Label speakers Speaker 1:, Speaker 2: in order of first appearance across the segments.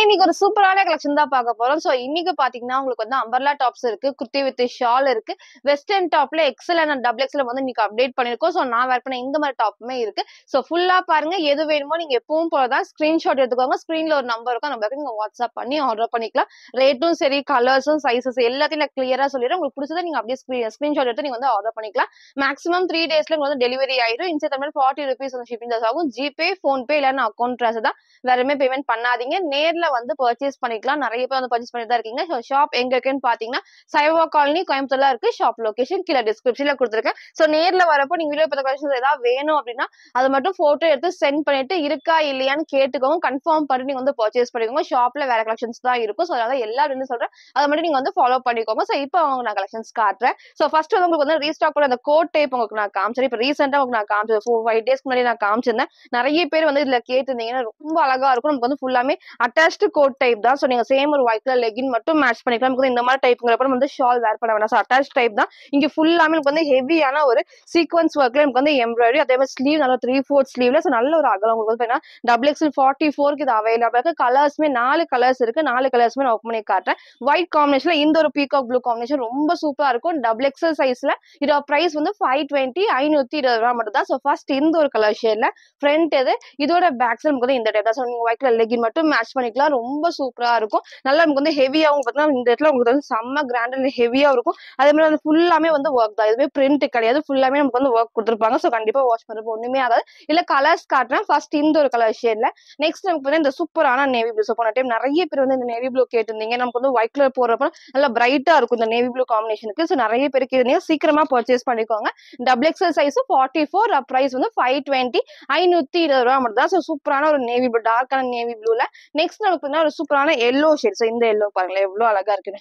Speaker 1: இன்னைக்கு ஒரு சூப்பரான கலெக்ஷன் தான் பார்க்க போறோம் சோ இன்னைக்கு பாத்தீங்கன்னா உங்களுக்கு வந்து அம்பர்லா டாப்ஸ் இருக்கு குர்த்தி வித் ஷால் இருக்கு வெஸ்டர்ன் டாப்ல எக்ஸல் அண்ட் டபுள் எக்ஸ்ல வந்து இன்னைக்கு அப்டேட் பண்ணிருக்கோம் சோ நான் வேர் பண்ண இந்த மாதிரி டாப்புமே இருக்கு சோ ஃபுல்லா பாருங்க எது வேணுமோ நீங்க எப்பவும் போலதான் ஸ்கிரீன்ஷாட் எடுத்துக்கோங்க ஸ்கிரீன்ல ஒரு நம்பர் இருக்கும் நம்பருக்கு நீங்க வாட்ஸ்அப் பண்ணி ஆர்டர் பண்ணிக்கலாம் ரேட்டும் சரி கலர்ஸும் சைஸஸ் எல்லாத்தையும் நான் கிளியரா சொல்லிடுறேன் உங்களுக்கு பிடிச்சதை நீங்க அப்படியே ஸ்கிரீன்ஷாட் எடுத்து நீங்க வந்து ஆர்டர் பண்ணிக்கலாம் மேக்ஸிமம் த்ரீ டேஸ்ல வந்து டெலிவரி ஆயிடும் இன்சை தமிழ் ஃபார்ட்டி ருபீஸ் வந்து ஷிப்பிங் சார்ஜ் ஆகும் ஜிபே ஃபோன்பே இல்லைன்னா அக்கௌண்ட் ட்ரான்ஸ்ஃபர் தான் வேற எதுவுமே பேமெண்ட் பண்ணாதீங்க நேர்ல வந்து பர்ச்சேஸ் பண்ணிக்கலாம் நிறைய பேர் வந்து பர்ச்சேஸ் பண்ணிட்டு தான் இருக்கீங்க ஸோ ஷாப் எங்க இருக்குன்னு பாத்தீங்கன்னா சைவா காலனி கோயம்புத்தூர்ல இருக்கு ஷாப் லொகேஷன் கீழே டிஸ்கிரிப்ஷன்ல கொடுத்துருக்கேன் ஸோ நேர்ல வரப்போ நீங்க வீடியோ பத்த கலெக்ஷன்ஸ் ஏதாவது வேணும் அப்படின்னா அதை மட்டும் போட்டோ எடுத்து சென்ட் பண்ணிட்டு இருக்கா இல்லையான்னு கேட்டுக்கோங்க கன்ஃபார்ம் பண்ணி நீங்க வந்து பர்ச்சேஸ் பண்ணிக்கோங்க ஷாப்ல வேற கலெக்ஷன்ஸ் தான் இருக்கும் ஸோ அதனால எல்லா ரெண்டு சொல்றேன் அதை மட்டும் நீங்க வந்து ஃபாலோ பண்ணிக்கோங்க ஸோ இப்போ அவங்க நான் கலெக்ஷன்ஸ் காட்டுறேன் ஸோ ஃபர்ஸ்ட் வந்து உங்களுக்கு வந்து ரீஸ்டாக் கூட அந்த கோட் டைப் உங்களுக்கு நான் காமிச்சேன் இப்போ ரீசெண்டா உங்களுக்கு நான் காமிச்சேன் ஃபோர் ஃபைவ் டேஸ்க்கு முன்னாடி நான் காமிச்சிருந்தேன் நிறைய பேர் வந்து இதுல கேட்டிருந்தீங்கன்னா ரொம்ப அழகா இருக்கும் நமக்கு வந்து ஃபுல்லாமே அட்டாச்டு கோட் டைப் தான் ஸோ நீங்க சேம் ஒரு ஒயிட் கலர் லெகின் மட்டும் மேட்ச் பண்ணிக்கலாம் நமக்கு வந்து இந்த மாதிரி டைப்ங்கிறப்ப நம்ம வந்து ஷால் வேர் பண்ண வேணாம் ஸோ அட்டாச் டைப் தான் இங்க ஃபுல்லாமே நமக்கு வந்து ஹெவியான ஒரு சீக்வன்ஸ் ஒர்க்ல நமக்கு வந்து எம்ப்ராய்டரி அதே மாதிரி ஸ்லீவ் நல்ல த்ரீ ஃபோர்த் ஸ்லீவ்ல ஸோ நல்ல ஒரு அகலம் உங்களுக்கு வந்து பார்த்தீங்கன்னா டபுள் எக்ஸ்எல் ஃபார்ட்டி ஃபோருக்கு இது அவைலபிள் இருக்கு கலர்ஸ்மே நாலு கலர்ஸ் இருக்கு நாலு கலர்ஸ்மே நான் ஓப்பன் பண்ணி காட்டுறேன் ஒயிட் காம்பினேஷன்ல இந்த ஒரு பீகாக் ப்ளூ காம்பினேஷன் ரொம்ப சூப்பரா இருக்கும் டபுள் எக்ஸ்எல் சைஸ்ல இதோட பிரைஸ் வந்து ஃபைவ் டுவெண்ட்டி ஐநூத்தி இருபது ரூபா மட்டும் தான் ஸோ ஃபர்ஸ்ட் இந்த ஒரு கலர் ஷேட்ல ஃப்ரண்ட் இது இதோட பேக் சைடு நமக்கு வந்து இந்த டைப் தான் ஸோ நீங்க ஒயிட் கலர் லெகின் மட்டும் மேட்ச் பண்ணிக்கலாம் ரொம்ப சூப்பரா இருக்கும் நல்லா நமக்கு வந்து ஹெவியாகவும் பார்த்தீங்கன்னா இந்த இடத்துல உங்களுக்கு வந்து செம்ம கிராண்ட் ஹெவியா இருக்கும் அதே மாதிரி வந்து ஃபுல்லாமே வந்து ஒர்க் தான் எதுவுமே பிரிண்ட் கிடையாது ஃபுல்லாமே நமக்கு வந்து ஒர்க் கொடுத்துருப்பாங்க ஸோ கண்டிப்பா வாஷ் பண்ணுறப்போ ஒண்ணுமே ஆகாது இல்ல கலர்ஸ் காட்டுறேன் ஃபர்ஸ்ட் இந்த ஒரு கலர் ஷேட்ல நெக்ஸ்ட் நமக்கு வந்து இந்த சூப்பரான நேவி ப்ளூ ஸோ போன டைம் நிறைய பேர் வந்து இந்த நேவி ப்ளூ கேட்டிருந்தீங்க நமக்கு வந்து ஒயிட் கலர் போடுறப்ப நல்லா பிரைட்டா இருக்கும் இந்த நேவி ப்ளூ காம்பினேஷனுக்கு ஸோ நிறைய பேர் கேட்டீங்க சீக்கிரமா பர்ச்சேஸ் பண்ணிக்கோங்க double XL size forty four price வந்து ஃபைவ் டுவெண்ட்டி ஐநூத்தி இருபது ரூபா மட்டும் தான் ஸோ சூப்பரான ஒரு நேவி ப்ளூ டார்க்கான நேவி ப்ளூல நெக்ஸ்ட் நமக்கு பார்த்தீங்கன்னா ஒரு சூப்பரான எல்லோ ஷேட் ஸோ இந்த எல்லோ பாருங்களேன் எவ்வளவு அழகா இருக்குன்னு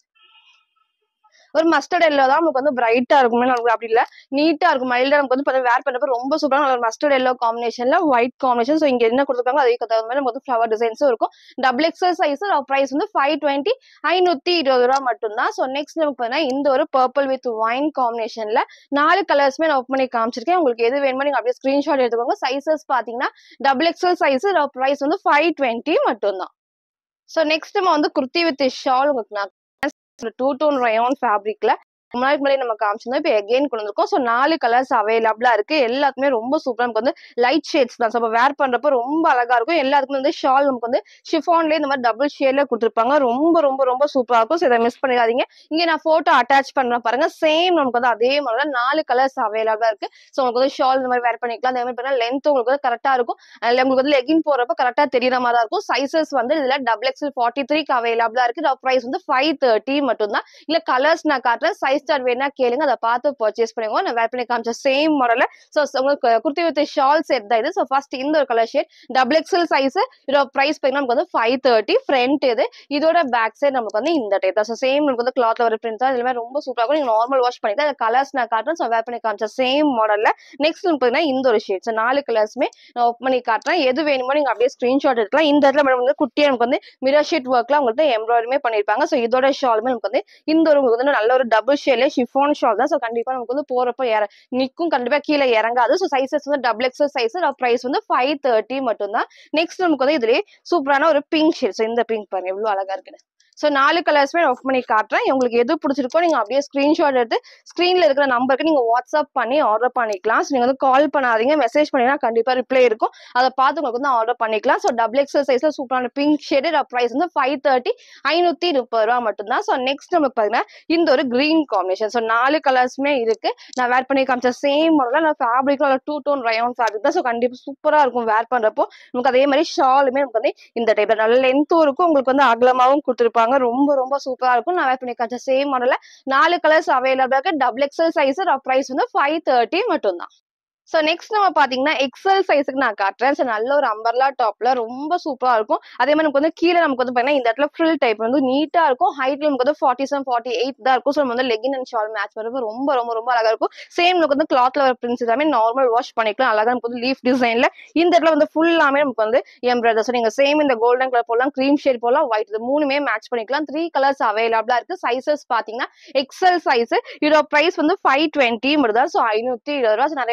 Speaker 1: ஒரு மஸ்டர்ட் எல்லோ தான் நமக்கு வந்து பிரைட்டா இருக்கும் நமக்கு அப்படி இல்ல நீட்டா இருக்கும் மைல்டா நமக்கு வந்து வேர் பண்றப்ப ரொம்ப சூப்பரான ஒரு மஸ்டர்ட் எல்லோ காம்பினேஷன்ல ஒயிட் காம்பினேஷன் ஸோ இங்க என்ன கொடுத்துருக்காங்க அதுக்கு தகுந்த மாதிரி நமக்கு வந்து ஃபிளவர் டிசைன்ஸும் இருக்கும் டபுள் எக்ஸல் சைஸ் பிரைஸ் வந்து ஃபைவ் டுவெண்ட்டி ஐநூத்தி இருபது ரூபா மட்டும் தான் ஸோ நெக்ஸ்ட் நமக்கு பார்த்தீங்கன்னா இந்த ஒரு பர்பிள் வித் ஒயின் காம்பினேஷன்ல நாலு கலர்ஸ்மே நான் ஓப்பன் பண்ணி காமிச்சிருக்கேன் உங்களுக்கு எது வேணுமோ நீங்க அப்படியே ஸ்கிரீன்ஷாட் எடுத்துக்கோங்க சைசஸ் பாத்தீங்கன்னா டபுள் எக்ஸல் சைஸ் பிரைஸ் வந்து ஃபைவ் டுவெண்ட்டி மட்டும் தான் ஸோ நெக்ஸ்ட் நம்ம வந்து குர்த்தி வித் ஷால் உங்களுக்கு நான் டூ டோன் ரயான் ஃபேப்ரிக்ல முன்னாடி முன்னாடி நம்ம காமிச்சிருந்தோம் இப்போ எகெயின் கொண்டு வந்திருக்கோம் ஸோ நாலு கலர்ஸ் அவைலபிளா இருக்கு எல்லாத்துக்குமே ரொம்ப சூப்பரா நமக்கு வந்து லைட் ஷேட்ஸ் தான் ஸோ வேர் பண்றப்ப ரொம்ப அழகா இருக்கும் எல்லாத்துக்குமே வந்து ஷால் நமக்கு வந்து ஷிஃபான்லேயே இந்த மாதிரி டபுள் ஷேட்ல கொடுத்துருப்பாங்க ரொம்ப ரொம்ப ரொம்ப சூப்பரா இருக்கும் ஸோ இதை மிஸ் பண்ணிடாதீங்க இங்க நான் போட்டோ அட்டாச் பண்றேன் பாருங்க சேம் நமக்கு வந்து அதே மாதிரி தான் நாலு கலர்ஸ் அவைலபிளா இருக்கு ஸோ உங்களுக்கு வந்து ஷால் இந்த மாதிரி வேர் பண்ணிக்கலாம் அதே மாதிரி பார்த்தீங்கன்னா லென்த் உங்களுக்கு வந்து கரெக்டா இருக்கும் அதுல உங்களுக்கு வந்து லெகின் போறப்ப கரெக்டா தெரியற மாதிரி தான் இருக்கும் சைசஸ் வந்து இதுல டபுள் எக்ஸ்எல் ஃபார்ட்டி த்ரீக்கு அவைலபிளா இருக்கு ப்ரைஸ் வந்து ஃபைவ் தேர்ட்டி மட்டும் தான் இல்ல கலர்ஸ் நான் காட்டுறேன் சைஸ் ஸ்டார் வேணா கேளுங்க அதை பார்த்து பர்ச்சேஸ் பண்ணுங்க நான் வேர் பண்ணி காமிச்ச சேம் மாடல ஸோ உங்களுக்கு குர்த்தி வித் ஷால் செட் தான் இது ஸோ ஃபர்ஸ்ட் இந்த ஒரு colour shade double XL size இதோட பிரைஸ் பார்த்தீங்கன்னா நமக்கு வந்து ஃபைவ் தேர்ட்டி ஃப்ரண்ட் இது இதோட பேக் சைடு நமக்கு வந்து இந்த டைப் தான் ஸோ சேம் நமக்கு வந்து கிளாத்ல வர பிரிண்ட் தான் இதுல ரொம்ப சூப்பராக இருக்கும் நீங்க நார்மல் வாஷ் பண்ணிக்கலாம் அந்த கலர்ஸ் நான் காட்டுறேன் ஸோ வேர் பண்ணி காமிச்ச சேம் மாடல்ல நெக்ஸ்ட் பார்த்தீங்கன்னா இந்த ஒரு ஷேட் ஸோ நாலு கலர்ஸ்மே நான் ஓப்பன் பண்ணி காட்டுறேன் எது வேணுமோ நீங்க அப்படியே ஸ்கிரீன்ஷாட் எடுக்கலாம் இந்த இடத்துல மேடம் வந்து குட்டியா நமக்கு வந்து மிரர் ஷீட் ஒர்க்லாம் உங்களுக்கு எம்ப்ராய்டரிமே பண்ணிருப்பாங்க ஸோ இதோட ஷாலுமே நமக்கு வந்து இந்த ஒரு உங்களுக்கு வந்து நல்ல ஒரு டபுள் ஷேட்ல ஷிஃபான் ஷால் தான் ஸோ கண்டிப்பா நமக்கு வந்து போறப்ப இற நிற்கும் கண்டிப்பா கீழே இறங்காது ஸோ சைசஸ் வந்து டபுள் எக்ஸல் சைஸ் ப்ரைஸ் வந்து ஃபைவ் தேர்ட்டி மட்டும் தான் நெக்ஸ்ட் நமக்கு வந்து இதுலயே சூப்பரான ஒரு பிங்க் ஷேட் ஸோ இந்த பிங்க் பாருங்க எவ்வளவு அழகா இருக்குன்னு ஸோ நாலு கலர்ஸ்மே ஆஃப் பண்ணி காட்டுறேன் உங்களுக்கு எது பிடிச்சிருக்கோ நீங்க அப்படியே ஸ்கிரீன்ஷாட் எடுத்து ஸ்க்ரீன்ல இருக்கிற நம்பருக்கு நீங்க வாட்ஸ்அப் பண்ணி ஆர்டர் பண்ணிக்கலாம் ஸோ நீங்க வந்து கால் பண்ணாதீங்க மெசேஜ் பண்ணீங்கன்னா கண்டிப்பா ரிப்ளை இருக்கும் அதை பார்த்து உங்களுக்கு வந்து ஆர்டர் பண்ணிக்கலாம் ஸோ டபுள் எக்ஸல் சைஸ்ல சூப்பரான பிங்க் ஷேடு ப்ரைஸ் வந்து ஃபைவ் தேர்ட்டி ஐநூத்தி முப்பது ரூபா மட்டும் தான் ஸோ நெக்ஸ்ட் நமக்கு பாத்தீங்கன்னா இந்த ஒரு கிரீன் காம்பினேஷன் ஸோ நாலு கலர்ஸ்மே இருக்கு நான் வேர் பண்ணி காமிச்ச சேம் மாடல் நான் ஃபேப்ரிக்ல டூ டோன் ரயான் ஃபேப்ரிக் தான் ஸோ கண்டிப்பா சூப்பரா இருக்கும் வேர் பண்றப்போ நமக்கு அதே மாதிரி ஷாலுமே நமக்கு வந்து இந்த டைப் நல்ல லென்த்தும் இருக்கும் உங்களுக்கு வந்து அகலமாவும் கொடுத்துருப்பாங்க ரொம்ப ரொம்ப சூப்பரா இருக்கும் நான் வேர் பண்ணி காமிச்ச சேம் மாடல்ல நாலு கலர்ஸ் அவைலபிளா இருக்கு டபுள் எக்ஸல் சைஸ் ப்ரைஸ் வந்து ஃபைவ் தேர்ட்டி மட்டும் தான் ஸோ நெக்ஸ்ட் நம்ம பாத்தீங்கன்னா எக்ஸல் சைஸுக்கு நான் காட்டுறேன் ஸோ நல்ல ஒரு அம்பர்லா டாப்ல ரொம்ப சூப்பரா இருக்கும் அதே மாதிரி நமக்கு வந்து கீழே நமக்கு வந்து பாத்தீங்கன்னா இந்த இடத்துல ஃபில் டைப் வந்து நீட்டா இருக்கும் ஹைட்ல நமக்கு வந்து ஃபார்ட்டி செவன் ஃபார்ட்டி எயிட் தான் இருக்கும் ஸோ நம்ம வந்து லெகின் அண்ட் ஷால் மேட்ச் பண்ணுறது ரொம்ப ரொம்ப ரொம்ப அழகா இருக்கும் சேம் நமக்கு வந்து கிளாத்ல வர பிரிண்ட்ஸ் எல்லாமே நார்மல் வாஷ் பண்ணிக்கலாம் அழகா நமக்கு வந்து லீஃப் டிசைன்ல இந்த இடத்துல வந்து ஃபுல்லாமே நமக்கு வந்து எம்ப்ராய்டர் ஸோ நீங்க சேம் இந்த கோல்டன் கலர் போடலாம் க்ரீம் ஷேட் போடலாம் ஒயிட் இது மூணுமே மேட்ச் பண்ணிக்கலாம் த்ரீ கலர்ஸ் அவைலபிளா இருக்கு சைசஸ் பாத்தீங்கன்னா எக்ஸல் சைஸ் இதோட பிரைஸ் வந்து ஃபைவ் டுவெண்ட்டி மட்டும் தான் ஸோ ஐநூத்தி இருபது ரூபா So நிறைய பேர் வந்து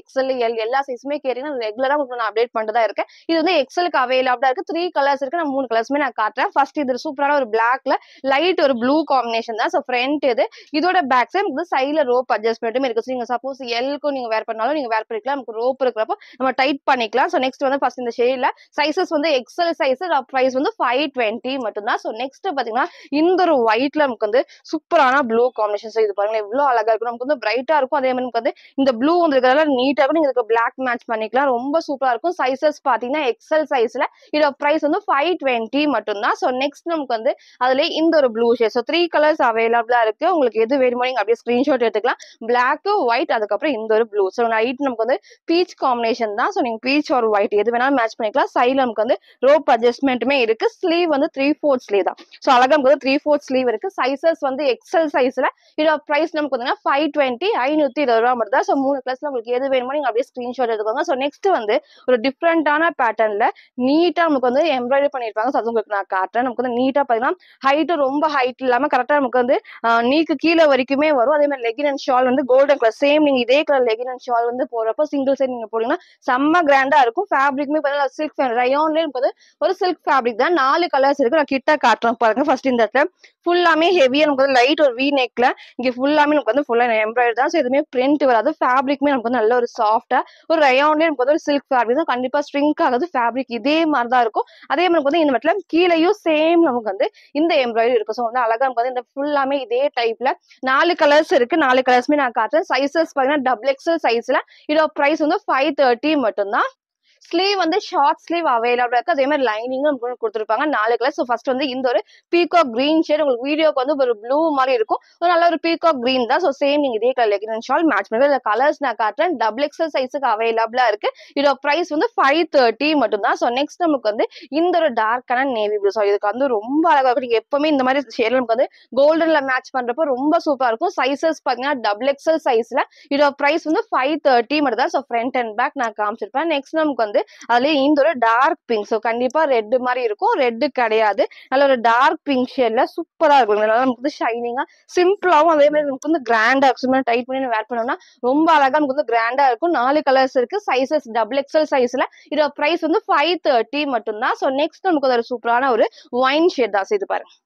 Speaker 1: எக்ஸ்எல் எல் எல்லா சைஸுமே கேட்டீங்கன்னா ரெகுலரா உங்களுக்கு நான் அப்டேட் பண்ணிட்டு தான் இருக்கேன் இது வந்து எக்ஸலுக்கு அவைலபிளா இருக்கு த்ரீ கலர்ஸ் இருக்கு நான் மூணு கலர்ஸுமே நான் காட்டுறேன் ஃபர்ஸ்ட் இது சூப்பரான ஒரு பிளாக்ல லைட் ஒரு ப்ளூ காம்பினேஷன் தான் ஸோ ஃப்ரண்ட் இது இதோட பேக் சைடு உங்களுக்கு சைட்ல ரோப் அட்ஜஸ்ட்மெண்ட்டும் இருக்கு ஸோ நீங்க சப்போஸ் எல்க்கும் நீங்க வேர் பண்ணாலும் நீங்க வேர் பண்ணிக்கலாம் நமக்கு ரோப் இருக்கிறப்போ நம்ம டைட் பண்ணிக்கலாம் ஸோ நெக்ஸ்ட் வந்து ஃபர்ஸ்ட் இந்த ஷேட்ல சைசஸ் வந்து எக்ஸல் சைஸ் ப்ரைஸ் வந்து ஃபைவ் டுவெண்ட்டி மட்டும்தான் ஸோ நெக்ஸ்ட் பாத்தீங்கன்னா இந்த ஒரு ஒயிட்ல நமக்கு வந்து சூப்பரான ப்ளூ காம்பினேஷன் ஸோ இது பாருங்க எவ்வளவு அழகா இருக்கும் நமக்கு வந்து பிரைட்டா இருக்கும் அதே மாதிரி நமக்கு வந்து இந்த ப்ளூ வந்து இருக்கிறதால நீட்டா இருக்கும் நீங்க இதுக்கு பிளாக் மேட்ச் பண்ணிக்கலாம் ரொம்ப சூப்பரா இருக்கும் சைசஸ் பாத்தீங்கன்னா எக்ஸல் சைஸ்ல இதோட பிரைஸ் வந்து ஃபைவ் டுவெண்ட்டி மட்டும்தான் ஸோ நெக்ஸ்ட் நமக்கு வந்து அதுல இந்த ஒரு blue shade so three colours அவைலபிளா இருக்கு உங்களுக்கு எது வேணுமோ நீங்க அப்படியே ஸ்கிரீன்ஷாட் எடுத்துக்கலாம் பிளாக் ஒயிட் அதுக்கப்புறம் இந்த ஒரு ப்ளூ ஸோ நைட் நமக்கு வந்து பீச் காம்பினேஷன் தான் ஸோ நீங்க பீச் ஒரு ஒயிட் எது வேணாலும் மேட்ச் பண்ணிக்கலாம் சைட்ல நமக்கு வந்து ரோப் அட்ஜஸ்ட்மெண்ட்டுமே இருக்கு ஸ்லீவ் வந்து த்ரீ ஃபோர்த் ஸ்லீவ் தான் ஸோ அழகா நமக்கு வந்து த்ரீ ஃபோர்த் ஸ்லீவ் இருக்கு சைசஸ் வந்து எக்ஸல் சைஸ்ல இதோட பிரைஸ் நமக்கு வந்து ஃபைவ் டுவெண்ட்டி ஐநூத்தி இருபது ரூபா மட்டும் தான் ஸோ மூணு கிளாஸ்ல உங்களுக்கு எது வேணுமோ நீங்க அப்படியே ஸ்கிரீன்ஷாட் எடுத்துக்கோங்க ஸோ நெக்ஸ்ட் வந்து ஒரு டிஃப்ரெண்டான பேட்டர்ன்ல நீட்டா நமக்கு வந்து எம்ப்ராய்டரி பண்ணிருப்பாங்க ஸோ அது உங்களுக்கு நான் காட்டுறேன் நமக்கு வந்து நீட்டா பாத்தீங்கன்னா ஹைட் ரொம்ப ஹைட் இல்லாம கரெக்டா நமக்கு வந்து நீக்கு கீழே வரைக்குமே வரும் அதே மாதிரி லெகின் அண்ட் ஷால் வந்து கோல்டன் கலர் சேம் நீங்க இதே கலர் லெகின் அண்ட் ஷால் வந்து போறப்போ சிங்கிள் சைட் நீங்க போறீங்கன்னா செம்ம கிராண்டா இருக்கும் ஃபேப்ரிக்மே பார்த்தீங்கன்னா சில்க் ரயோன்லேயே வந்து ஒரு சில்க் ஃபேப்ரிக் தான் நாலு கலர்ஸ் இருக்கு நான் கிட்ட காட்டுறேன் பாருங்க ஃபர்ஸ்ட் இந்த இடத்துல ஃபுல்லாமே ஹெவியா நமக்கு வந்து லைட் ஒரு வி நெக்ல இங்க ஃபுல்லாமே நமக்கு வந்து ஃபுல்லா எம்ப்ராய்டரி தான் ஸோ எதுவுமே பிரிண்ட் வராது ஃபேப்ரிக்மே நமக்கு வந்து நல்ல ஒரு சாஃப்டா ஒரு ரயோன்லேயே நமக்கு வந்து ஒரு சில்க் ஃபேப்ரிக் தான் கண்டிப்பா ஸ்ட்ரிங்க் ஆகாது ஃபேப்ரிக் இதே மாதிரி தான் இருக்கும் அதே மாதிரி நமக்கு வந்து இந்த இடத்துல கீழேயும் சேம் நமக்கு வந்து இந்த எம்ப்ராய்டரி இருக்கும் ஸோ வந்து அழகா நமக்கு வந்து இந்த ஃபுல்லாமே இதே டைப்ல நாலு கலர்ஸ் இருக்கு நாலு கலர்ஸ்மே நான் காட்டுறேன் சைசஸ் பாத்தீங்கன்னா டபுள் எக்ஸல் சைஸ்ல இதோட பிரைஸ் வந்து ஃபைவ் தேர்ட்டி மட்டும்தான் ஸ்லீவ் வந்து ஷார்ட் ஸ்லீவ் அவைலபிளா இருக்கு அதே மாதிரி லைனிங்கும் நமக்கு கொடுத்துருப்பாங்க நாலு கலர் ஸோ ஃபர்ஸ்ட் வந்து இந்த ஒரு பீகாக் கிரீன் ஷேட் உங்களுக்கு வீடியோக்கு வந்து ஒரு ப்ளூ மாதிரி இருக்கும் ஒரு நல்ல ஒரு பீகாக் கிரீன் தான் ஸோ சேம் நீங்க இதே கலர் லெகின் ஷால் மேட்ச் பண்ணுங்க இந்த கலர்ஸ் நான் காட்டுறேன் டபுள் எக்ஸல் சைஸுக்கு அவைலபிளா இருக்கு இதோட பிரைஸ் வந்து ஃபைவ் தேர்ட்டி மட்டும் தான் ஸோ நெக்ஸ்ட் நமக்கு வந்து இந்த ஒரு டார்க்கான நேவி ப்ளூ ஸோ இதுக்கு வந்து ரொம்ப அழகா இருக்கும் நீங்க எப்பவுமே இந்த மாதிரி ஷேட் நமக்கு வந்து கோல்டன்ல மேட்ச் பண்றப்போ ரொம்ப சூப்பரா இருக்கும் சைசஸ் பாத்தீங்கன்னா டபுள் எக்ஸல் சைஸ்ல இதோட பிரைஸ் வந்து ஃபைவ் தேர்ட்டி மட்டும் தான் ஸோ ஃப்ரண்ட் அண்ட் பேக் நான் காமிச்சிருப்பேன் நெக்ஸ்ட் நமக்கு வந்து அதுலயே இந்த ஒரு டார்க் பிங்க் ஸோ கண்டிப்பா ரெட் மாதிரி இருக்கும் ரெட் கிடையாது நல்ல ஒரு டார்க் பிங்க் ஷேட்ல சூப்பரா இருக்கும் நல்லா நமக்கு வந்து ஷைனிங்கா சிம்பிளாவும் அதே மாதிரி நமக்கு வந்து கிராண்டா இருக்கும் டைட் பண்ணி வேர் பண்ணோம்னா ரொம்ப அழகா நமக்கு வந்து கிராண்டா இருக்கும் நாலு கலர்ஸ் இருக்கு சைசஸ் டபுள் எக்ஸல் சைஸ்ல இதோட பிரைஸ் வந்து ஃபைவ் தேர்ட்டி மட்டும்தான் ஸோ நெக்ஸ்ட் நமக்கு ஒரு சூப்பரான ஒரு ஒயின் ஷேட் தான் So இது பாருங்க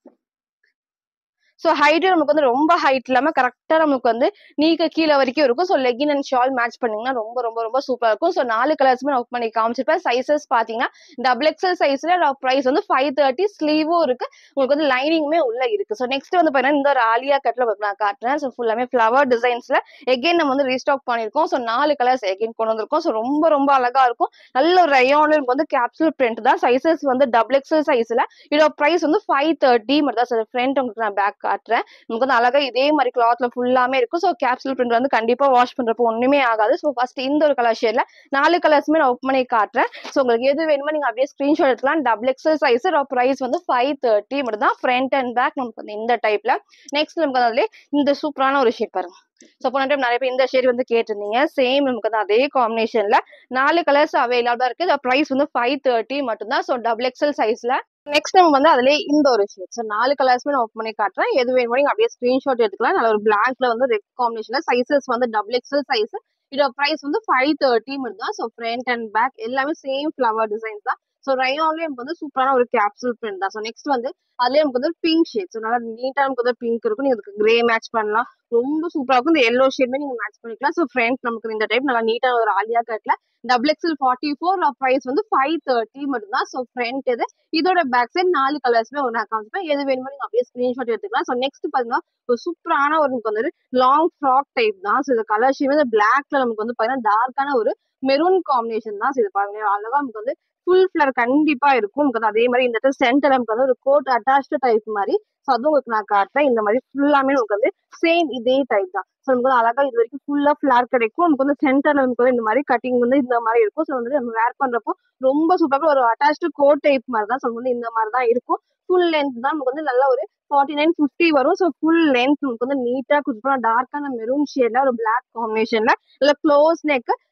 Speaker 1: ஸோ ஹைட் நமக்கு வந்து ரொம்ப ஹைட் இல்லாம கரெக்டா நமக்கு வந்து நீக்க கீழே வரைக்கும் இருக்கும் so legging and shawl match பண்ணீங்கன்னா ரொம்ப ரொம்ப ரொம்ப சூப்பரா இருக்கும் ஸோ நாலு கலர்ஸுமே நான் பண்ணி காமிச்சிருப்பேன் சைசஸ் பாத்தீங்கன்னா டபுள் எக்ஸல் சைஸ்ல ப்ரைஸ் வந்து ஃபைவ் தேர்ட்டி ஸ்லீவும் இருக்கு உங்களுக்கு வந்து லைனிங்குமே உள்ள இருக்கு ஸோ நெக்ஸ்ட் வந்து பாத்தீங்கன்னா இந்த ஒரு ஆலியா கட்ல நான் காட்டுறேன் ஸோ ஃபுல்லாமே ஃபிளவர் டிசைன்ஸ்ல எகைன் நம்ம வந்து ரீஸ்டாக் பண்ணிருக்கோம் ஸோ நாலு கலர்ஸ் எகைன் கொண்டு வந்திருக்கோம் ஸோ ரொம்ப ரொம்ப அழகா இருக்கும் நல்ல ஒரு ரயோன்ல நமக்கு வந்து கேப்சூல் பிரிண்ட் தான் சைசஸ் வந்து டபுள் எக்ஸல் சைஸ்ல இதோட பிரைஸ் வந்து ஃபைவ் தேர்ட்டி மட்டும் தான் சார் ஃப்ரண்ட் உங்களுக்கு நான் பேக் காட்டுறேன் நமக்கு வந்து அழகா இதே மாதிரி கிளாத்ல ஃபுல்லாமே இருக்கும் ஸோ கேப்சூல் பிரிண்ட் வந்து கண்டிப்பா வாஷ் பண்றப்போ ஒண்ணுமே ஆகாது ஸோ ஃபர்ஸ்ட் இந்த ஒரு கலர் ஷேட்ல நாலு கலர்ஸுமே நான் ஓப்பன் பண்ணி காட்டுறேன் ஸோ உங்களுக்கு எது வேணுமோ நீங்க அப்படியே ஸ்கிரீன்ஷாட் எடுக்கலாம் டபுள் எக்ஸல் சைஸ் ப்ரைஸ் வந்து ஃபைவ் தேர்ட்டி மட்டும் தான் ஃப்ரண்ட் அண்ட் பேக் நமக்கு வந்து இந்த டைப்ல நெக்ஸ்ட் நமக்கு அதுல இந்த சூப்பரான ஒரு ஷேட் பாருங்க ஸோ போன டைம் நிறைய பேர் இந்த ஷேட் வந்து கேட்டிருந்தீங்க சேம் நமக்கு வந்து அதே காம்பினேஷன்ல நாலு கலர்ஸ் அவைலபிளா இருக்கு ப்ரைஸ் வந்து ஃபைவ் தேர்ட்டி மட்டும்தான் ஸோ டபுள் எக்ஸல் சைஸ்ல நெக்ஸ்ட் நம்ம வந்து அதுல இந்த ஒரு ஷேட் ஸோ நாலு கலர்ஸ்மே நான் ஓப்பன் பண்ணி காட்டுறேன் எது வேணுமோ நீங்க அப்படியே ஸ்கிரீன்ஷாட் எடுத்துக்கலாம் நல்ல ஒரு பிளாக்ல வந்து ரெட் காம்பினேஷன்ல சைசஸ் வந்து டபுள் எக்ஸல் சைஸ் இதோட ப்ரைஸ் வந்து ஃபைவ் தேர்ட்டி மட்டும் தான் ஸோ ஃப்ரண்ட் அண்ட் பேக் எல்லாமே சேம் ஃபிளவர் டிசைன்ஸ் தான் ஸோ ரயோன்லேயே நமக்கு வந்து சூப்பரான ஒரு கேப்சூல் பிரிண்ட் தான் ஸோ நெக்ஸ்ட் வந்து அதுலயே நமக்கு வந்து பிங்க் ஷேட் ஸோ நல்லா நீட்டா நமக்கு வந்து பிங்க் இருக்கும் நீங்க இதுக்கு கிரே மேட்ச் பண்ணலாம் ரொம்ப சூப்பரா இருக்கும் இந்த எல்லோ ஷேட்மே நீங்க மேட்ச் பண்ணிக்கலாம் ஸோ ஃப்ரண்ட் நமக்கு இந்த டைப் நல்லா நீட்டா ஒரு ஆலியா கட்ல double XL forty four price வந்து ஃபைவ் தேர்ட்டி மட்டும் தான் ஸோ ஃப்ரண்ட் இது இதோட பேக் சைட் நாலு கலர்ஸ்மே ஒரு நான் காமிப்பேன் எது வேணுமோ நீங்க அப்படியே ஸ்கிரீன்ஷாட் எடுத்துக்கலாம் ஸோ நெக்ஸ்ட் பாத்தீங்கன்னா ஒரு சூப்பரான ஒரு நமக்கு வந்து லாங் ஃப்ராக் டைப் தான் ஸோ இந்த கலர் ஷேட் வந்து பிளாக்ல நமக்கு வந்து பாத்தீங்கன்னா டார்க்கான ஒரு மெரூன் காம்பினேஷன் தான் ஸோ இது பாருங்க அழகா நமக்கு வந்து ஃபுல் ஃபிளர் கண்டிப்பா இருக்கும் நமக்கு வந்து அதே மாதிரி இந்த இடத்துல சென்டர் நமக்கு வந்து ஒரு கோட் அட்டாச்டு டைப் மாதிரி ஸோ அதுவும் உங்களுக்கு நான் காட்டுறேன் இந்த மாதிரி ஃபுல்லாமே நமக்கு வந்து சேம் இதே டைப் தான் ஸோ நமக்கு வந்து அழகா இது வரைக்கும் ஃபுல்லா ஃபிளார் கிடைக்கும் நமக்கு வந்து சென்டர்ல நமக்கு வந்து இந்த மாதிரி கட்டிங் வந்து இந்த மாதிரி இருக்கும் ஸோ வந்து நம்ம வேர் பண்றப்போ ரொம்ப சூப்பராக ஒரு அட்டாச்டு கோட் டைப் மாதிரி தான் ஸோ வந்து இந்த மாதிரி தான் இருக்கும் ஃபுல் லென்த் தான் நமக்கு வந்து நல்ல ஒரு ஃபார்ட்டி நைன் ஃபிஃப்டி வரும் ஸோ ஃபுல் லென்த் நமக்கு வந்து நீட்டா கொஞ்சம் டார்க்கான மெரூன் ஷேட்ல ஒரு பிளாக் காம்பினேஷன்ல நல்ல க்ளோஸ் நெக்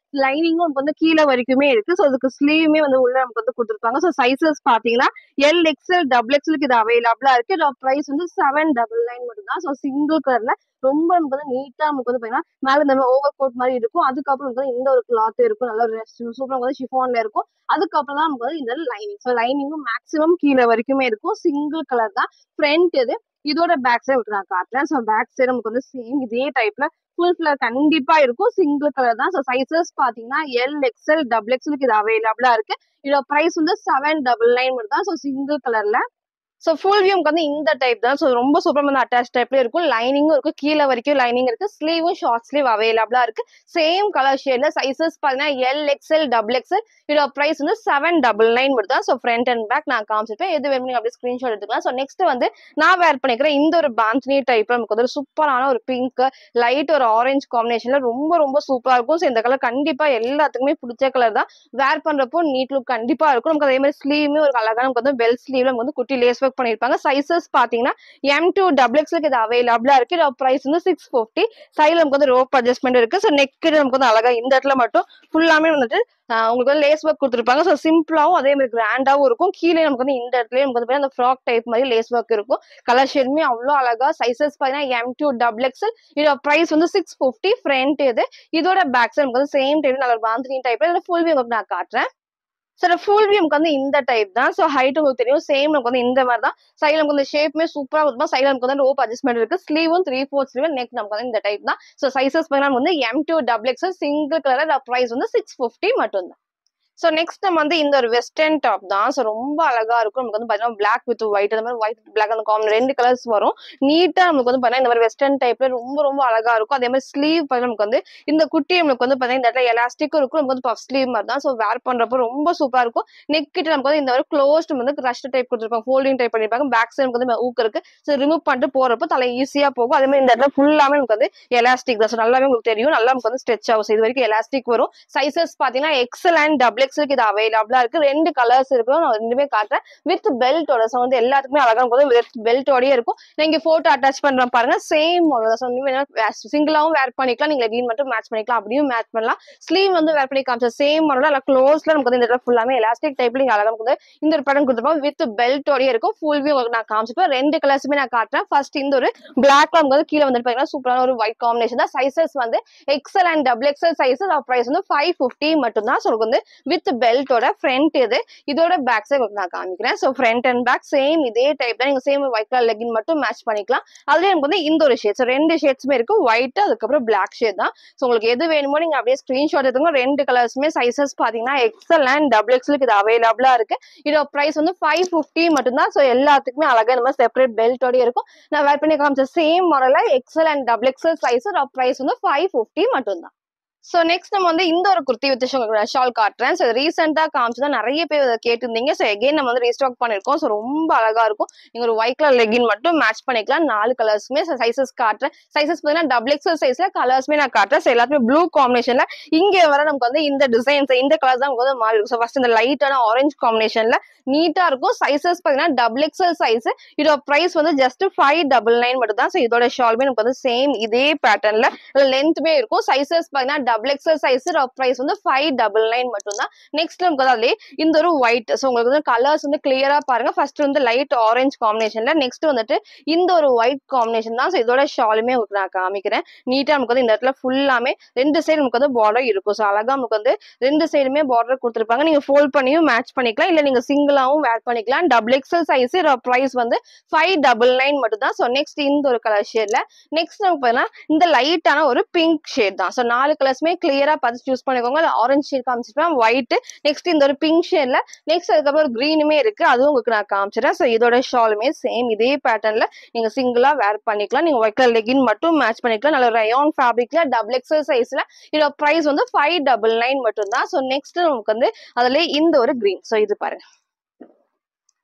Speaker 1: லைனிங்கும் நமக்கு வந்து கீழே வரைக்குமே இருக்கு ஸோ அதுக்கு ஸ்லீவுமே வந்து உள்ள நமக்கு வந்து கொடுத்துருப்பாங்க ஸோ சைசஸ் பாத்தீங்கன்னா எல் எக்ஸ்எல் டபுள் எக்ஸ்எலுக்கு இது அவைலபிளா இருக்கு இதோட ப்ரைஸ் வந்து செவன் டபுள் நைன் மட்டும் தான் ஸோ சிங்கிள் கலர்ல ரொம்ப நமக்கு வந்து நீட்டா நமக்கு வந்து பாத்தீங்கன்னா மேல இந்த மாதிரி ஓவர் கோட் மாதிரி இருக்கும் அதுக்கப்புறம் நமக்கு வந்து இந்த ஒரு கிளாத் இருக்கும் நல்ல ஒரு சூப்பரா வந்து ஷிஃபான்ல இருக்கும் அதுக்கப்புறம் தான் நமக்கு வந்து இந்த லைனிங் ஸோ லைனிங்கும் மேக்ஸிமம் கீழே வரைக்குமே இருக்கும் சிங்கிள் கலர் தான் ஃப்ரண்ட் இது இதோட பேக் சைடு உங்களுக்கு நான் காட்டுறேன் ஸோ பேக் சைடு நமக்கு வந்து சேம் இதே டைப்ல ஃபுல் ஃபிளர் கண்டிப்பா இருக்கும் சிங்கிள் கலர் தான் ஸோ சைசஸ் பாத்தீங்கன்னா எல் எக்ஸ்எல் டபுள் எக்ஸ்எலுக்கு இது அவைலபிளா இருக்கு இதோட பிரைஸ் வந்து செவன் டபுள் நைன் மட்டும் தான் ஸோ சிங்கிள் கலர்ல ஸோ ஃபுல் வியூக்கு வந்து இந்த டைப் தான் ஸோ ரொம்ப சூப்பர் வந்து அட்டாச் டைப்ல இருக்கும் லைனிங்கும் இருக்கும் கீழே வரைக்கும் லைனிங் இருக்கு ஸ்லீவும் ஷார்ட் ஸ்லீவ் அவைலபிளா இருக்கு சேம் கலர் ஷேட்ல சைசஸ் பார்த்தீங்கன்னா எல் எக்ஸ்எல் டபுள் எக்ஸ்எல் இதோட பிரைஸ் வந்து செவன் டபுள் நைன் மட்டும் தான் ஸோ ஃப்ரண்ட் அண்ட் பேக் நான் காமிச்சிருப்பேன் எது வேணும் நீங்க அப்படியே ஸ்கிரீன்ஷாட் எடுத்துக்கலாம் ஸோ நெக்ஸ்ட் வந்து நான் வேர் பண்ணிக்கிறேன் இந்த ஒரு பாந்த்னி டைப்ல நமக்கு வந்து ஒரு சூப்பரான ஒரு பிங்க் லைட் ஒரு ஆரஞ்சு காம்பினேஷன்ல ரொம்ப ரொம்ப சூப்பரா இருக்கும் ஸோ இந்த கலர் கண்டிப்பா எல்லாத்துக்குமே பிடிச்ச கலர் தான் வேர் பண்றப்போ நீட் லுக் கண்டிப்பா இருக்கும் நமக்கு அதே மாதிரி ஸ்லீவுமே ஒரு அழகான நமக்கு வந்து பெல் ஸ்லீவ்ல நமக்கு வந்து குட்டி லேஸ் ஒர்க் பண்ணிருப்பாங்க சைசஸ் பாத்தீங்கன்னா எம் டூ டபுள் எக்ஸ்க்கு இது அவைலபிளா இருக்கு இதோட பிரைஸ் வந்து சிக்ஸ் ஃபிஃப்டி சைடில் நமக்கு வந்து ரோப் அட்ஜஸ்ட்மெண்ட் இருக்கு ஸோ நெக் நமக்கு வந்து அழகா இந்த இடத்துல மட்டும் ஃபுல்லாமே வந்துட்டு ஆஹ் உங்களுக்கு வந்து லேஸ் ஒர்க் கொடுத்துருப்பாங்க ஸோ சிம்பிளாவும் அதே மாதிரி கிராண்டாவும் இருக்கும் கீழே நமக்கு வந்து இந்த இடத்துல நமக்கு வந்து அந்த ஃப்ராக் டைப் மாதிரி லேஸ் ஒர்க் இருக்கும் கலர் ஷேடுமே அவ்வளோ அழகா சைசஸ் பார்த்தீங்கன்னா எம் டூ டபுள் எக்ஸ்எல் இதோட ப்ரைஸ் வந்து சிக்ஸ் ஃபிஃப்டி ஃப்ரண்ட் இது இதோட பேக் சைடு நமக்கு வந்து சேம் டைப் நல்ல பாந்தினி டைப்ல இதில் ஃபுல் வியூ உங்களுக்கு நான் காட்டுறேன் சார் ஃபுல் வியூ நமக்கு வந்து இந்த டைப் தான் ஸோ ஹைட் உங்களுக்கு தெரியும் சேம் நமக்கு வந்து இந்த மாதிரி தான் சைடில் நமக்கு வந்து ஷேப்புமே சூப்பராக இருக்கும் சைடில் நமக்கு வந்து ரோப் அட்ஜஸ்ட்மெண்ட் இருக்கு ஸ்லீவும் த்ரீ ஃபோர்த் ஸ்லீவ் நெக் நமக்கு வந்து இந்த டைப் தான் ஸோ சைசஸ் பார்த்தீங்கன்னா வந்து M to double XL single colour price வந்து சிக்ஸ் ஃபிஃப்டி மட்டும் தான் ஸோ நெக்ஸ்ட் நம்ம வந்து இந்த ஒரு வெஸ்டர்ன் டாப் தான் ஸோ ரொம்ப அழகா இருக்கும் நமக்கு வந்து பார்த்தீங்கன்னா பிளாக் வித் ஒயிட் அந்த மாதிரி ஒயிட் பிளாக் அந்த காமன் ரெண்டு கலர்ஸ் வரும் நீட்டா நமக்கு வந்து பார்த்தீங்கன்னா இந்த மாதிரி வெஸ்டர்ன் டைப்ல ரொம்ப ரொம்ப அழகா இருக்கும் அதே மாதிரி ஸ்லீவ் பார்த்தீங்கன்னா நமக்கு வந்து இந்த குட்டி நமக்கு வந்து பார்த்தீங்கன்னா இந்த இடத்துல எலாஸ்டிக்கும் இருக்கும் நமக்கு வந்து பஃப் ஸ்லீவ் மாதிரி தான் ஸோ வேர் பண்றப்போ ரொம்ப சூப்பரா இருக்கும் நெக் கிட்ட நமக்கு வந்து இந்த மாதிரி க்ளோஸ்ட் வந்து ரஷ்ட் டைப் கொடுத்துருப்பாங்க ஃபோல்டிங் டைப் பண்ணிருப்பாங்க பேக் சைடு நமக்கு வந்து ஊக்கு இருக்கு ஸோ ரிமூவ் பண்ணிட்டு போறப்போ தலை ஈஸியா போகும் அதே மாதிரி இந்த இடத்துல ஃபுல்லாமே நமக்கு வந்து எலாஸ்டிக் தான் ஸோ நல்லாவே உங்களுக்கு தெரியும் நல்லா நமக்கு வந்து ஸ்ட்ரெச் ஆகும் So இது வரைக்கும் எலாஸ்டிக் வரும் சைசஸ் பாத்தீங்கன்னா எக்ஸல் அண்ட் டபுள் எக்ஸலுக்கு இது அவைலபிளா இருக்கு ரெண்டு கலர்ஸ் இருக்கு நான் ரெண்டுமே காட்டுறேன் வித் பெல்ட்டோட ஸோ வந்து எல்லாத்துக்குமே அழகா இருக்கும் வித் பெல்ட்டோடய இருக்கும் நீங்க போட்டோ அட்டாச் பண்றேன் பாருங்க சேம் சிங்கிளாவும் வேர் பண்ணிக்கலாம் நீங்க லெகின் மட்டும் மேட்ச் பண்ணிக்கலாம் அப்படியும் மேட்ச் பண்ணலாம் ஸ்லீவ் வந்து வேர் பண்ணி காமிச்சா சேம் மாடல் நல்லா க்ளோஸ்ல நமக்கு வந்து இந்த இடத்துல ஃபுல்லாமே எலாஸ்டிக் டைப்ல நீங்க அழகா நமக்கு வந்து இந்த ஒரு படம் கொடுத்துருப்போம் வித் பெல்ட்டோடய இருக்கும் ஃபுல் வியூ உங்களுக்கு நான் காமிச்சிப்பேன் ரெண்டு கலர்ஸுமே நான் காட்டுறேன் ஃபர்ஸ்ட் இந்த ஒரு பிளாக் நமக்கு வந்து கீழே வந்து பாத்தீங்கன்னா சூப்பரான ஒரு ஒயிட் காம்பினேஷன் தான் சைசஸ் வந்து XL and double XL sizes price வந்து ஃபைவ் ஃபிஃப்டி மட்டும் தான் ஸோ வந்து வித் பெல்ட்டோட ஃப்ரண்ட் இது இதோட பேக் சைடு உங்களுக்கு நான் காமிக்கிறேன் so front and back same இதே டைப் தான் நீங்க சேம் ஒயிட் கலர் லெகின் மட்டும் மேட்ச் பண்ணிக்கலாம் அதுல எனக்கு வந்து இந்த ஒரு ஷேட் ஸோ ரெண்டு ஷேட்ஸுமே இருக்கு ஒயிட் அதுக்கப்புறம் பிளாக் ஷேட் தான் ஸோ உங்களுக்கு எது வேணுமோ நீங்க அப்படியே ஸ்கிரீன்ஷாட் எடுத்துங்க ரெண்டு கலர்ஸுமே சைசஸ் பாத்தீங்கன்னா எக்ஸல் அண்ட் டபுள் எக்ஸ்லுக்கு இது அவைலபிளா இருக்கு இதோட பிரைஸ் வந்து ஃபைவ் ஃபிஃப்டி மட்டும் தான் ஸோ எல்லாத்துக்குமே அழகா இந்த மாதிரி செப்பரேட் பெல்ட்டோட இருக்கும் நான் வேர் பண்ணி காமிச்ச சேம் மாடல XL and double XL size price வந்து ஃபைவ் ஃபிஃப்டி மட்டும் தான் ஸோ நெக்ஸ்ட் நம்ம வந்து இந்த ஒரு குர்த்தி வித் ஷால் காட்டுறேன் ஸோ ரீசெண்டாக காமிச்சுதான் நிறைய பேர் இதை கேட்டிருந்தீங்க ஸோ எகைன் நம்ம வந்து ரீஸ்டாக் பண்ணியிருக்கோம் ஸோ ரொம்ப அழகா இருக்கும் நீங்க ஒரு ஒயிட் கலர் லெகின் மட்டும் மேட்ச் பண்ணிக்கலாம் நாலு கலர்ஸுமே சைசஸ் காட்டுறேன் சைசஸ் பார்த்தீங்கன்னா டபுள் எக்ஸல் சைஸ்ல கலர்ஸ்மே நான் காட்டுறேன் ஸோ எல்லாத்துமே ப்ளூ காம்பினேஷன்ல இங்கே வர நமக்கு வந்து இந்த டிசைன்ஸ் இந்த கலர்ஸ் தான் நமக்கு வந்து மாறி இருக்கும் ஸோ ஃபர்ஸ்ட் இந்த லைட்டான ஆரஞ்சு காம்பினேஷன்ல நீட்டா இருக்கும் சைசஸ் பார்த்தீங்கன்னா டபுள் எக்ஸல் சைஸ் இதோட ப்ரைஸ் வந்து ஜஸ்ட் ஃபைவ் டபுள் நைன் மட்டும் தான் ஸோ இதோட ஷாலுமே நமக்கு வந்து சேம் இதே பேட்டர்ன்ல லென்த்துமே இருக்கும் சைசஸ் பார்த்தீங்கன்னா டபுள் எக்ஸல் சைஸ் ப்ரைஸ் வந்து ஃபைவ் டபுள் நைன் மட்டும் தான் நெக்ஸ்ட் நமக்கு வந்து அதுலயே இந்த ஒரு ஒயிட் ஸோ உங்களுக்கு வந்து கலர்ஸ் வந்து கிளியரா பாருங்க ஃபர்ஸ்ட் வந்து லைட் ஆரஞ்சு காம்பினேஷன்ல நெக்ஸ்ட் வந்துட்டு இந்த ஒரு ஒயிட் காம்பினேஷன் தான் ஸோ இதோட ஷாலுமே உங்களுக்கு நான் காமிக்கிறேன் நீட்டா நமக்கு வந்து இந்த இடத்துல ஃபுல்லாமே ரெண்டு சைடு நமக்கு வந்து பார்டர் இருக்கும் ஸோ அழகா நமக்கு வந்து ரெண்டு சைடுமே பார்டர் கொடுத்துருப்பாங்க நீங்க ஃபோல்ட் பண்ணியும் மேட்ச் பண்ணிக்கலாம் இல்ல நீங்க சிங்கிளாவும் வேர் பண்ணிக்கலாம் டபுள் எக்ஸல் சைஸ் ப்ரைஸ் வந்து ஃபைவ் டபுள் நைன் மட்டும் தான் ஸோ நெக்ஸ்ட் இந்த ஒரு கலர் ஷேட்ல நெக்ஸ்ட் நமக்கு பார்த்தீங்கன்னா இந்த லைட்டான ஒரு பிங்க் ஷேட் தான் ஸோ நாலு கலர்ஸ்மே கிளியரா பார்த்து சூஸ் பண்ணிக்கோங்க அது ஆரஞ்சு ஷேட் காமிச்சிருப்பேன் ஒயிட் நெக்ஸ்ட் இந்த ஒரு பிங்க் ஷேட்ல நெக்ஸ்ட் அதுக்கப்புறம் ஒரு க்ரீனுமே இருக்கு அதுவும் உங்களுக்கு நான் காமிச்சிடுறேன் ஸோ இதோட ஷாலுமே சேம் இதே பேட்டர்ன்ல நீங்க சிங்கிளா வேர் பண்ணிக்கலாம் நீங்க ஒயிட் கலர் லெகின் மட்டும் மேட்ச் பண்ணிக்கலாம் நல்ல ரயான் ஃபேப்ரிக்ல டபுள் எக்ஸல் சைஸ்ல இதோட ப்ரைஸ் வந்து ஃபைவ் டபுள் நைன் மட்டும் தான் ஸோ நெக்ஸ்ட் நமக்கு வந்து அதுல இந்த ஒரு க்ரீன் ஸோ இது பாருங்க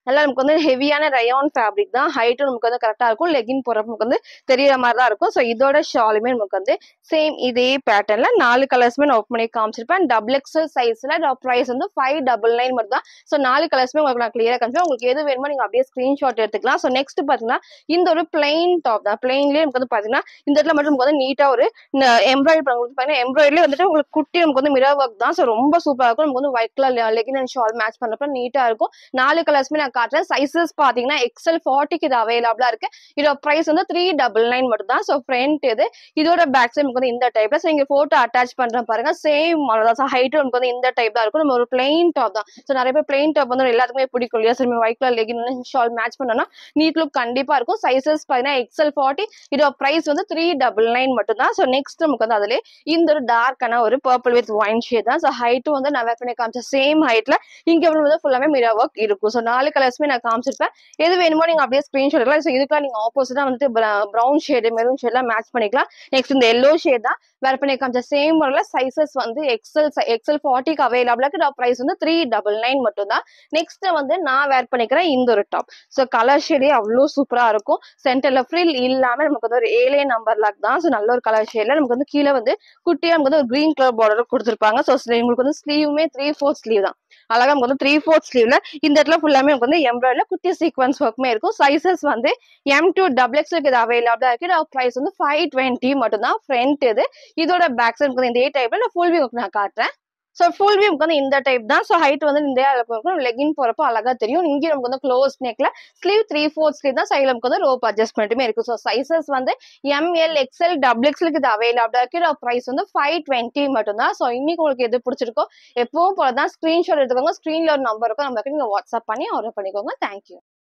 Speaker 1: நல்லா நமக்கு வந்து ஹெவியான ரயான் ஃபேப்ரிக் தான் ஹைட்டும் நமக்கு வந்து கரெக்டாக இருக்கும் லெகின் போடுறப்ப நமக்கு வந்து தெரியற மாதிரி தான் இருக்கும் ஸோ இதோட ஷாலுமே நமக்கு வந்து சேம் இதே பேட்டர்ன்ல நாலு கலர்ஸுமே நான் ஓப்பன் பண்ணி காமிச்சிருப்பேன் டபுள் எக்ஸல் சைஸ்ல ப்ரைஸ் வந்து ஃபைவ் டபுள் நைன் மட்டும் தான் ஸோ நாலு கலர்ஸுமே உங்களுக்கு நான் கிளியராக காமிச்சேன் உங்களுக்கு எது வேணுமோ நீங்கள் அப்படியே ஸ்க்ரீன்ஷாட் எடுத்துக்கலாம் ஸோ நெக்ஸ்ட் பார்த்தீங்கன்னா இந்த ஒரு பிளைன் டாப் தான் பிளைன்லேயே நமக்கு வந்து பார்த்தீங்கன்னா இந்த இடத்துல மட்டும் நமக்கு வந்து நீட்டாக ஒரு எம்ப்ராய்டரி பண்ண பார்த்தீங்கன்னா எம்ப்ராய்டரி வந்துட்டு உங்களுக்கு குட்டி நமக்கு வந்து மிரர் ஒர்க் தான் ஸோ ரொம்ப சூப்பராக இருக்கும் நமக்கு வந்து white colour leggin and shawl match பண்ணுறப்ப நீட்டாக இருக்கும் நாலு கலர்ஸ்மே நான் காட்டுறேன் சைஸஸ் பார்த்தீங்கன்னா எக்ஸல் ஃபார்ட்டிக்கு இது அவைலபிளாக இருக்கு இதோட ப்ரைஸ் வந்து த்ரீ டபுள் நைன் மட்டும் தான் ஸோ ஃப்ரண்ட் இது இதோட பேக் சைடு நமக்கு வந்து இந்த டைப்ல ஸோ இங்கே ஃபோட்டோ அட்டாச் பண்ணுறேன் பாருங்க சேம் தான் ஸோ ஹைட்டும் நமக்கு வந்து இந்த டைப் தான் இருக்கும் நம்ம ஒரு பிளெயின் டாப் தான் ஸோ நிறைய பேர் பிளெயின் டாப் வந்து எல்லாத்துக்குமே பிடிக்கும் இல்லையா சரி white colour leggin shawl match பண்ணோம்னா நீட் லுக் கண்டிப்பாக இருக்கும் சைஸஸ் பார்த்தீங்கன்னா எக்ஸல் ஃபார்ட்டி இதோட ப்ரைஸ் வந்து த்ரீ டபுள் நைன் மட்டும் தான் ஸோ நெக்ஸ்ட் நமக்கு வந்து அதிலே இந்த ஒரு டார்க்கான ஒரு பர்பிள் வித் ஒயின் ஷேட் தான் ஸோ ஹைட்டும் வந்து நான் வேர் பண்ணி காமிச்ச சேம் ஹைட்ல இங்க வந்து ஃபுல்லாமே மிரர் ஒர்க் இருக்கும் ஸோ நாலு கலர்ஸ்மே நான் காமிச்சிருப்பேன் எது வேணுமோ நீங்க அப்படியே ஸ்கிரீன்ஷாட் எடுக்கலாம் ஸோ இதுக்கெல்லாம் நீங்க ஆப்போசிட்டா வந்துட்டு ப்ரௌன் ஷேடு மெரூன் ஷேட்லாம் மேட்ச் பண்ணிக்கலாம் நெக்ஸ்ட் இந்த எல்லோ ஷேட் தான் வேர் பண்ணி காமிச்ச சேம் முறையில் சைசஸ் வந்து எக்ஸல் எக்ஸல் ஃபார்ட்டிக்கு அவைலபிளாக இருக்கு ப்ரைஸ் வந்து த்ரீ டபுள் நைன் மட்டும் தான் நெக்ஸ்ட் வந்து நான் வேர் பண்ணிக்கிறேன் இந்த ஒரு டாப் ஸோ கலர் ஷேடே அவ்வளோ சூப்பரா இருக்கும் சென்டர்ல ஃப்ரில் இல்லாம நமக்கு வந்து ஒரு ஏழே நம்பர் லாக் தான் ஸோ நல்ல ஒரு கலர் ஷேட்ல நமக்கு வந்து கீழே வந்து குட்டியா நமக்கு வந்து ஒரு கிரீன் கலர் பார்டர் கொடுத்துருப்பாங்க ஸோ உங்களுக்கு வந்து ஸ்லீவுமே த்ரீ ஃபோர்த் ஸ்லீவ் தான் அழகா நமக்கு வந்து த்ரீ ஃபோர்த் ஸ்லீவ்ல இந்த இடத்துல ஃபுல்லாமே நமக்கு வந்து எம்ப்ராய்டர்ல குட்டி சீக்வன்ஸ் ஒர்க்குமே இருக்கும் சைசஸ் வந்து எம் டூ டபுள் எக்ஸ்க்கு இது அவைலபிளா இருக்கு ப்ரைஸ் வந்து ஃபைவ் டுவெண்ட்டி மட்டும் தான் ஃப்ரண்ட் இது இதோட பேக் சைடு வந்து இதே டைப்ல நான் ஃபுல் வியூ நான் காட்டுறேன் ஸோ ஃபுல் வியூ வந்து இந்த டைப் தான் ஸோ ஹைட் வந்து இந்த அளவுக்கு இருக்கும் லெகின் போறப்போ அழகா தெரியும் இங்கே நமக்கு வந்து க்ளோஸ் நெக்ல ஸ்லீவ் த்ரீ ஃபோர்த் ஸ்லீவ் தான் சைடில் நமக்கு வந்து ரோப் அட்ஜஸ்ட்மெண்ட்டுமே இருக்கு ஸோ சைசஸ் வந்து எம்எல் எக்ஸ்எல் டபுள் எக்ஸ்எலுக்கு இது அவைலபிளா இருக்கு ப்ரைஸ் வந்து ஃபைவ் டுவெண்ட்டி மட்டும் தான் ஸோ இன்னைக்கு உங்களுக்கு எது பிடிச்சிருக்கோ எப்பவும் போல தான் ஸ்க்ரீன்ஷாட் எடுத்துக்கோங்க ஸ்க்ரீன்ல ஒரு நம்பர் இருக்கும் நம்ம நீங்க வாட்ஸ்அப் பண்ணி ஆர்டர் பண்ணிக்கோங்க தேங்க்யூ